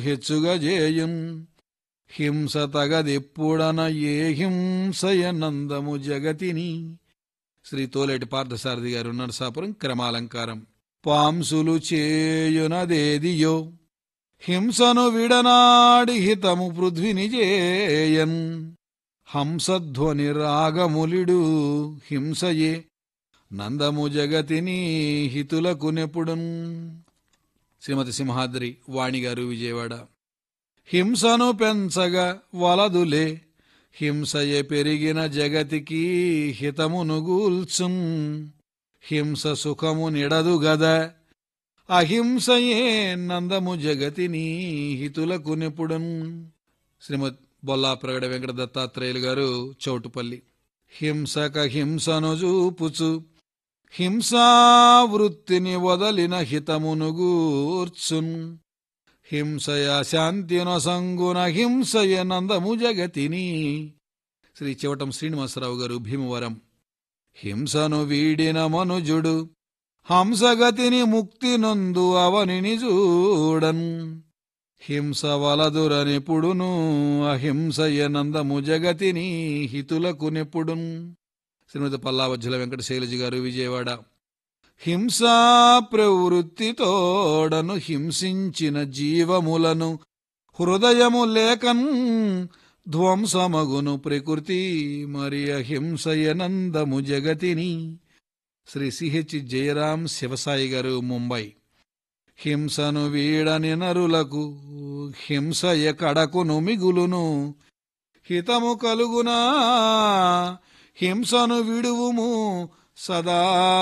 హెచ్చుగా జేయున్ హింస తగదెప్పుడన ఏ హింసయ నందము జగతిని శ్రీ తోలేటి పార్థసారథి గారు నరసాపురం క్రమాలంకారం పాంసులు చేయునదేదియో హింసను విడనాడి హితము పృథ్విని జేయన్ హంసధ్వని రాగములిడు హింసయే నందము జగతిని హితులకు నెప్పుడున్ శ్రీమతి సింహాద్రి వాణిగారు విజయవాడ హింసను పెంచగా వలదులే హింసయే పెరిగిన జగతికి హితమును గూల్చున్ హింస సుఖము నిడదు గద అహింసయే నందము జగతిని హితులకు నిపుడన్ శ్రీమద్ బొల్లా ప్రగడ వెంకట దత్తాత్రేయులు గారు చౌటుపల్లి హింసక హింసను చూపుచు హింసా వృత్తిని వదలిన హితమును గూర్చున్ హింసయ శాంతిన సంగున హింసయ నందము జగతిని శ్రీ చివటం శ్రీనివాసరావు గారు భీమవరం హింసను వీడిన మనుజుడు హంసగతిని ముక్తి నొందు అవనిని చూడన్ హింస వలదురనెప్పుడును అహింసయ నందము జగతిని హితులకు నెప్పుడున్ శ్రీమతి పల్లావజ్జల వెంకట శైలజి గారు విజయవాడ హింసా ప్రవృత్తితోడను హింసించిన జీవములను హృదయము లేకన్ ధ్వంసమగును ప్రకృతి మరి అహింసయనందము జగతిని శ్రీ సిహెచ్ జయరాం శివసాయి గారు ముంబై హింసను వీడని నరులకు హింసయ కడకును మిగులును హితము కలుగునా హింసను విడువుము సదా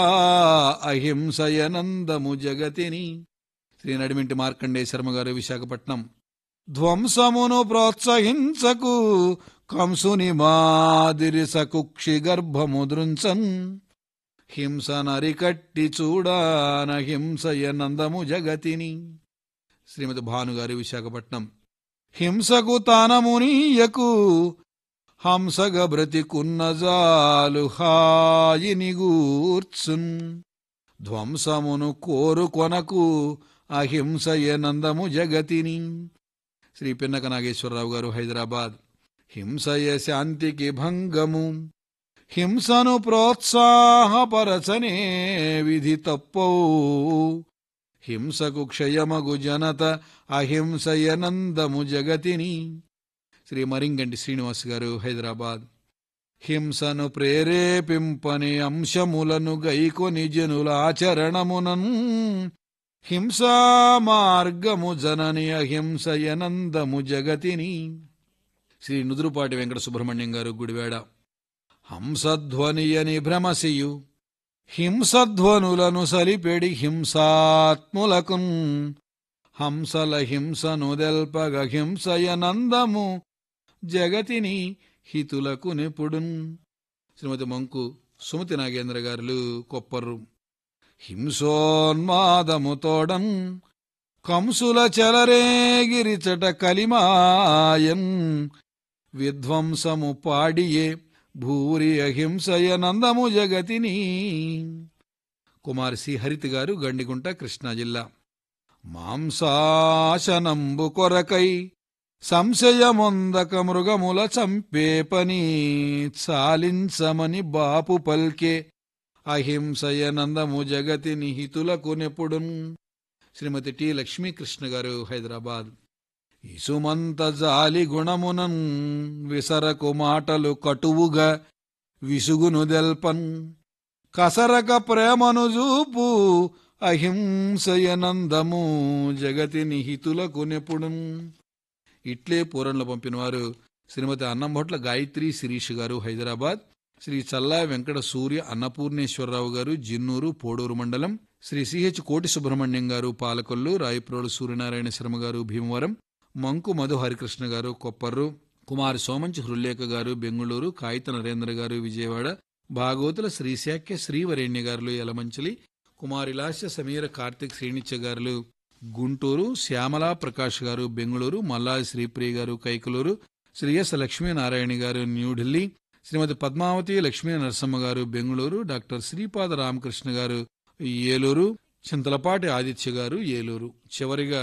అహింసయనందము జగతిని శ్రీ నడిమింటి మార్కండే శర్మ గారు విశాఖపట్నం ధ్వంసమును ప్రోత్సహించకు కంసుని మాదిరి సకుక్షి గర్భము దృంచన్ హింస నరికట్టి చూడాన హింసయ నందము జగతిని శ్రీమతి భానుగారు విశాఖపట్నం హింసకు తానమునీయకు హంసగ బ్రతికున్న జాలు హాయిని గూర్చున్ ధ్వంసమును కోరుకొనకు అహింసయ నందము జగతిని శ్రీ పిన్నక నాగేశ్వరరావు గారు హైదరాబాద్ హింసయ శాంతికి భంగము హింసను ప్రోత్సాహపరచనే విధి తప్పో హింసకు క్షయమగు జనత అహింసయనందము జగతిని శ్రీ మరింగంటి శ్రీనివాస్ గారు హైదరాబాద్ హింసను ప్రేరేపింపని అంశములను గైకొని జనుల ఆచరణమునన్ హింసా మార్గము జనని అహింసయనందము జగతిని శ్రీ నుదురుపాటి వెంకట సుబ్రహ్మణ్యం గారు గుడివాడ హంసధ్వనియని భ్రమసియు హింసధ్వనులను సలిపెడి హింసాత్ములకున్ హంసల హింసను దెల్పగ హింసయనందము జగతిని హితులకు నిపుడున్ శ్రీమతి మంకు సుమతి నాగేంద్ర గారులు కొప్పర్రు హింసోన్మాదము తోడన్ కంసుల చెలరేగిరిచట కలిమాయన్ విధ్వంసము పాడియే భూరి అహింసయనందము జగతిని కుమారి సి హరిత గారు గండిగుంట కృష్ణా జిల్లా మాంసాశనంబు కొరకై సంశయమొందక మృగముల చంపే పని చాలించమని బాపు పల్కే అహింసయనందము జగతి నిహితులకు నెప్పుడున్ శ్రీమతి టి లక్ష్మీకృష్ణ గారు హైదరాబాద్ ఇసుమంత జాలి గుణమునన్ విసరకు మాటలు కటువుగా విసుగును దెల్పన్ కసరక ప్రేమను చూపు అహింసయనందము జగతి నిహితులకు నెప్పుడున్ ఇట్లే పూరణలు పంపినవారు శ్రీమతి అన్నంభొట్ల గాయత్రి శిరీష్ గారు హైదరాబాద్ శ్రీ చల్లా వెంకట సూర్య అన్నపూర్ణేశ్వరరావు గారు జిన్నూరు పోడూరు మండలం శ్రీ సిహెచ్ కోటి సుబ్రహ్మణ్యం గారు పాలకొల్లు రాయప్రోలు సూర్యనారాయణ శర్మ గారు భీమవరం మంకు మధు హరికృష్ణ గారు కొప్పర్రు కుమారి సోమంచి హృల్లేఖ గారు బెంగుళూరు కాగిత నరేంద్ర గారు విజయవాడ భాగవతుల శ్రీశాఖ్య శ్రీవరేణ్య గారులు యలమంచిలి కుమారిలాస్య సమీర కార్తిక్ శ్రీనిత్య గారులు గుంటూరు శ్యామలా ప్రకాష్ గారు బెంగుళూరు మల్లాది శ్రీప్రియ గారు కైకలూరు శ్రీ ఎస్ లక్ష్మీనారాయణ గారు న్యూఢిల్లీ శ్రీమతి పద్మావతి లక్ష్మీ నరసమ్మ గారు బెంగుళూరు డాక్టర్ శ్రీపాద రామకృష్ణ గారు ఏలూరు చింతలపాటి ఆదిత్య గారు ఏలూరు చివరిగా